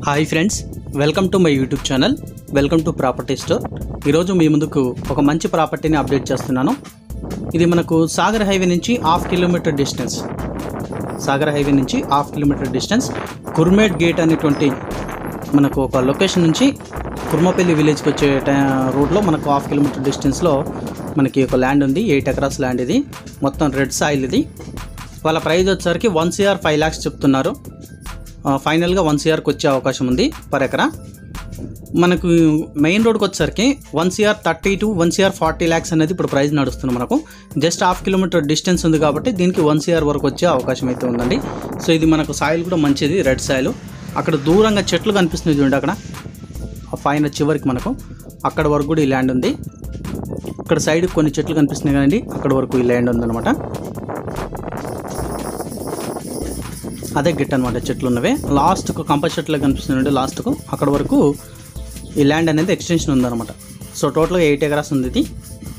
hi friends welcome to my YouTube channel welcome to property store ఈరోజు మీ ముందుకు ఒక మంచి ప్రాపర్టీని అప్డేట్ చేస్తున్నాను ఇది మనకు సాగర్ హైవే నుంచి half kilometre distance Sagar highway నుంచి half kilometre distance Kurmet gate అనేటువంటి మనకు ఒక లొకేషన్ నుంచి కుర్మపల్లి విలేజ్కి వచ్చే టై- రోడ్లో మనకు హాఫ్ కిలోమీటర్ డిస్టెన్స్లో మనకి ఒక ల్యాండ్ ఉంది ఎయిట్ ఎకరాస్ ల్యాండ్ ఇది మొత్తం రెడ్ సాయిల్ ఇది వాళ్ళ ప్రైస్ వచ్చేసరికి వన్ సిఆర్ ఫైవ్ ల్యాక్స్ చెప్తున్నారు ఆ, ఫైనల్గా వన్ సిఆర్కి వచ్చే అవకాశం ఉంది పర్ ఎకరా మనకు మెయిన్ రోడ్కి వచ్చేసరికి one CR thirty two one CR forty lakhs అనేది ఇప్పుడు ప్రైస్ నడుస్తుంది మనకు జస్ట్ హాఫ్ కిలోమీటర్ డిస్టెన్స్ ఉంది కాబట్టి దీనికి వన్ సిఆర్ వరకు వచ్చే అవకాశం అయితే ఉందండి సో ఇది మనకు సాయిల్ కూడా మంచిది రెడ్ సాయిల్ అక్కడ దూరంగా చెట్లు కనిపిస్తుంది చూడండి అక్కడ ఆ పైన చివరికి మనకు అక్కడ వరకు కూడా ఈ ల్యాండ్ ఉంది ఇక్కడ సైడ్ కొన్ని చెట్లు కనిపిస్తున్నాయి కదండి అక్కడ వరకు ఈ ల్యాండ్ ఉందన్నమాట అదే గిట్ అనమాట చెట్లు ఉన్నవే లాస్ట్కు కంప చెట్లు కనిపిస్తుంది లాస్ట్కు అక్కడ వరకు ఈ ల్యాండ్ అనేది ఎక్స్టెన్షన్ ఉందన్నమాట సో టోటల్గా ఎయిట్ ఎకరాస్ ఉంది ఇది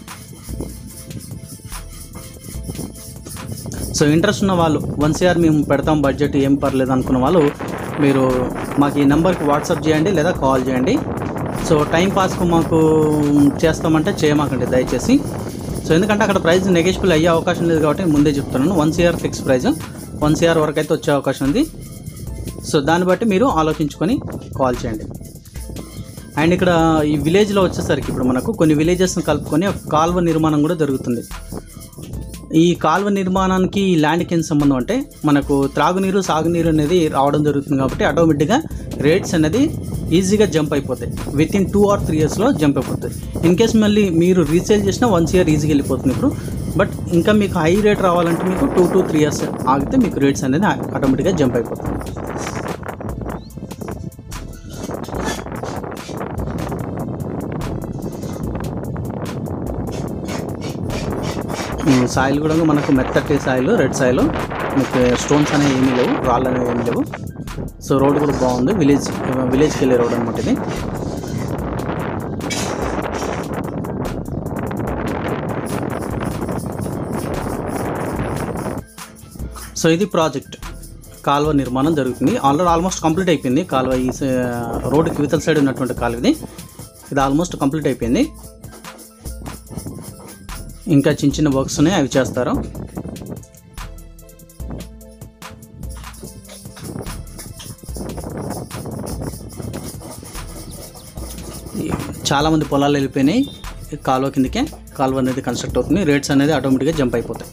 సో ఇంట్రెస్ట్ ఉన్న వాళ్ళు వన్ సిఆర్ మేము పెడతాం బడ్జెట్ ఏం పర్లేదు అనుకున్న వాళ్ళు మీరు మాకు ఈ నెంబర్కి వాట్సాప్ చేయండి లేదా కాల్ చేయండి సో టైం పాస్కు మాకు చేస్తామంటే చేయమాకండి దయచేసి సో ఎందుకంటే అక్కడ ప్రైస్ నెగోషియబుల్ అయ్యే అవకాశం లేదు కాబట్టి ముందే చెప్తున్నాను one CR fix price one CR వరకు అయితే వచ్చే అవకాశం ఉంది సో దాన్ని బట్టి మీరు ఆలోచించుకొని కాల్ చేయండి అండ్ ఇక్కడ ఈ విలేజ్లో వచ్చేసరికి ఇప్పుడు మనకు కొన్ని విలేజెస్ని కలుపుకొని ఒక కాల్వ నిర్మాణం కూడా జరుగుతుంది ఈ కాలువ నిర్మాణానికి ఈ ల్యాండ్కి ఏం సంబంధం అంటే మనకు త్రాగునీరు సాగునీరు అనేది రావడం జరుగుతుంది కాబట్టి ఆటోమేటిక్గా రేట్స్ అనేది ఈజీగా జంప్ అయిపోతాయి with in two or three ఇయర్స్లో జంప్ అయిపోతాయి ఇన్ కేస్ మళ్ళీ మీరు రీసేల్ చేసినా వన్స్ ఇయర్ ఈజీగా వెళ్ళిపోతుంది ఇప్పుడు బట్ ఇంకా మీకు హై రేట్ రావాలంటే మీకు టూ టు త్రీ ఇయర్స్ ఆగితే మీకు రేట్స్ అనేది ఆటోమేటిక్గా జంప్ అయిపోతాయి ఉమ్, సాయిల్ కూడా మనకు మెత్తటి సాయిల్ రెడ్ సాయిల్ మీకు స్టోన్స్ అనేవి ఏమీ లేవు రాళ్ళు అనేవి ఏమీ లేవు సో రోడ్ కూడా బాగుంది విలేజ్ విలేజ్కి వెళ్ళే రోడ్ అనమాట ఇది సో ఇది ప్రాజెక్ట్ కాలువ నిర్మాణం జరుగుతుంది ఆల్రెడీ ఆల్మోస్ట్ కంప్లీట్ అయిపోయింది కాలువ ఈ స- రోడ్డుకి ఇవతల సైడ్ ఉన్నటువంటి కాలువ ఇది ఇది ఆల్మోస్ట్ కంప్లీట్ అయిపోయింది ఇంకా చిన్న చిన్న వర్క్స్ ఉన్నాయి అవి చేస్తారు ఈ చాలా మంది పొలాలు వెళ్ళిపోయినాయి ఈ కాలువ కిందకే కాలువ అనేది కన్స్ట్రక్ట్ అవుతుంది రేట్స్ అనేది ఆటోమేటిక్గా జంప్ అయిపోతాయి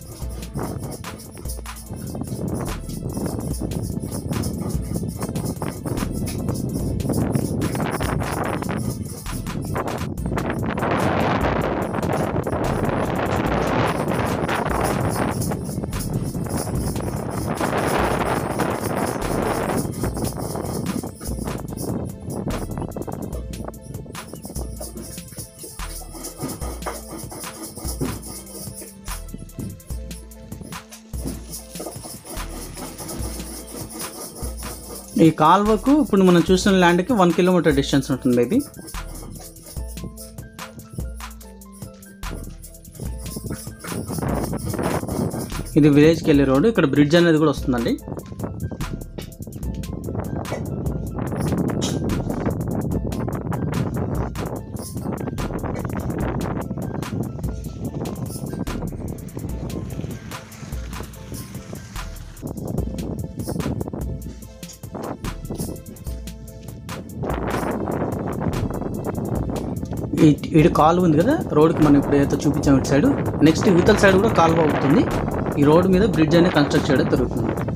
ఈ కాల్వకు ఇప్పుడు మనం చూసిన ల్యాండ్కి వన్ కిలోమీటర్ డిస్టెన్స్ ఉంటుంది ఇది ఇది విలేజ్కి వెళ్ళే రోడ్డు ఇక్కడ బ్రిడ్జ్ అనేది కూడా వస్తుందండి ఈ- ఇటు కాలువ ఉంది కదా రోడ్కి మనం ఇప్పుడు ఏదైతే చూపించాం ఇటు సైడ్ నెక్స్ట్ ఇవతల సైడ్ కూడా కాలువ అవుతుంది ఈ రోడ్ మీద బ్రిడ్జ్ అనేది కన్స్ట్రక్ట్ చేయడం జరుగుతుంది